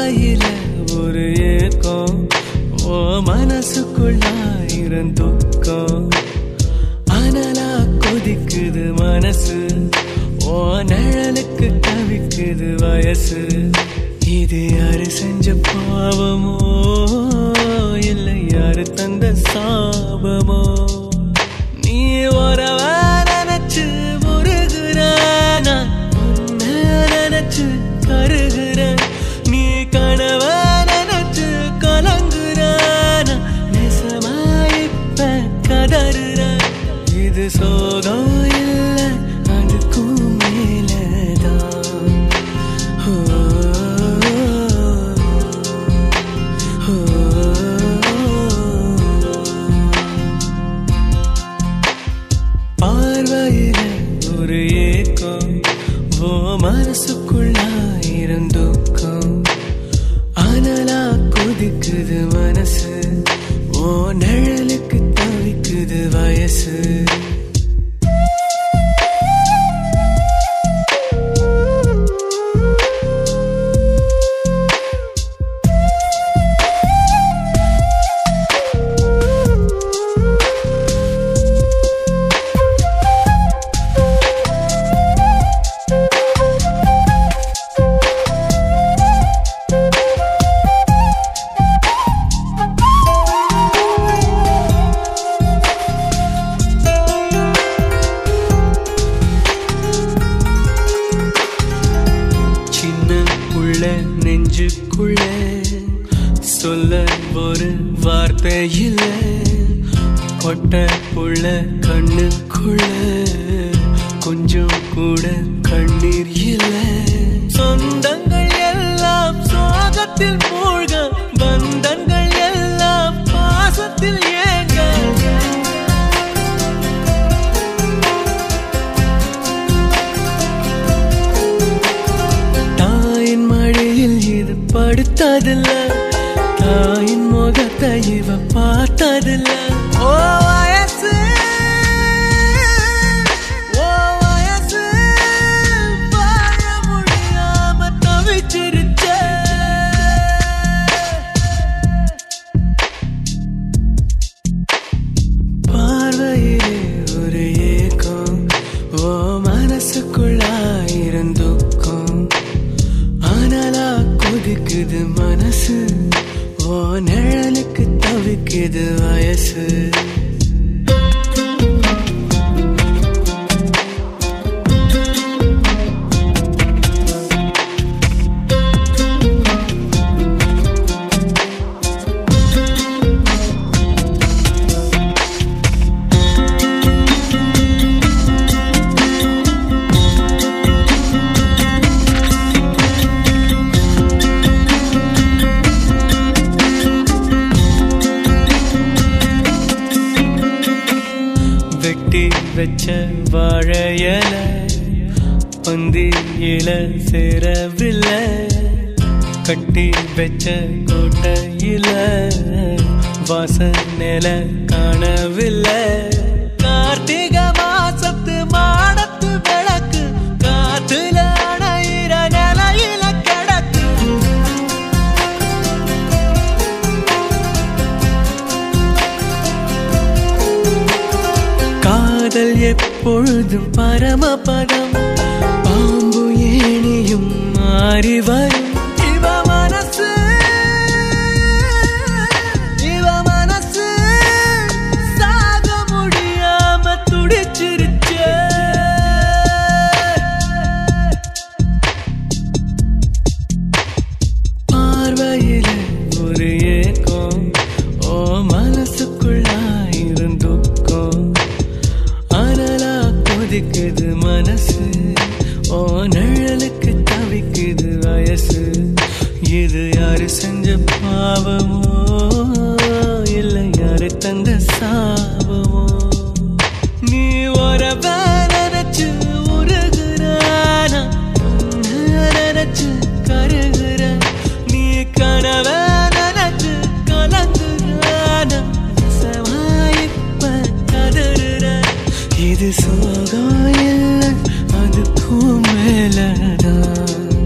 பார்வையில ஒரு ஏக்கம் ஓ மனசுக்குள்ளாயிரம் துக்கம் அனலா கொதிக்குது மனசு ஓ நிழலுக்கு தவிக்குது வயசு இது யாரு செஞ்ச பாவமோ இல்லை யாரு தந்த சாபமோ நீ வரவ நினைச்சு முருகுறானா நினைச்சு கருகுற நீ கனவ நினைச்சு கலங்குறானா நெசமாயிப்ப கதறுற இது சோகம் இல்ல அதுக்கும் மேலதான் ஓ, ஓ, பார்வையில ஒரு ஏக்கம் ஓ மனசுக்குள்ளாயிரம் துக்கம் அனலா கொதிக்குது மனசு ஓ நிழலுக்கு தவிக்குது வயசு சின்ன உள்ள நெஞ்சுக்குள்ள சொல்ல ஒரு வார்த்தை இல்ல கொட்ட புள்ள கண்ணுக்குள்ள கொஞ்சம் கூட கண்ணீர் இல்ல சொந்தங்கள் எல்லாம் சோகத்தில் மூழ்க பந்தங்கள் எல்லாம் பாசத்தில் ஏங்க தாயின் மழையில் இது படுத்ததில்ல தாயின் முகத்தை இவ பார்த்ததில்ல ஓ வயசு ஓ வயசு வாழ முடியாம தவிச்சிருச்சே பார்வையிலே ஒரு ஏக்கம் ஓ மனசுக்குள்ளாயிரம் துக்கம் ஆனாலா கொதிக்குது மனசு ஓ நிழலுக்கு தவிக்குது வயசு வெட்டி வச்ச வாழையல பந்தியில சேரவில்லை கட்டி வச்ச கோட்டையில வாசனைல காணவில்லை கார்த்திகை மாசத்து மாடத்து விளக்கு காத்துல அணையிற நிலையில கிடக்கு காதல் எப்பொழுதும் பரமபதம் பாம்பு ஏணியும் மாறி வரும் இவ மனசு இவ மனசு சாக முடியாம துடிச்சிருச்சே பார்வையில ஒரு ஏக்கம் ஓ மனசுக்குள்ளாயிரம் துக்கம் அனலா கொதிக்குது மனசு ஓ நிழலுக்கு தவிக்குது வயசு இது யாரு செஞ்ச பாவமோ இல்லை யாரு தந்த சாபமோ நீ வரவ நினைச்சு உருகுறானா நினைச்சு கருகுற நீ கனவ நினைச்சு கலங்குறானா சவாயிப்ப கதறுற இது சோகம் இல்லை அதுக்கும் மேலதான்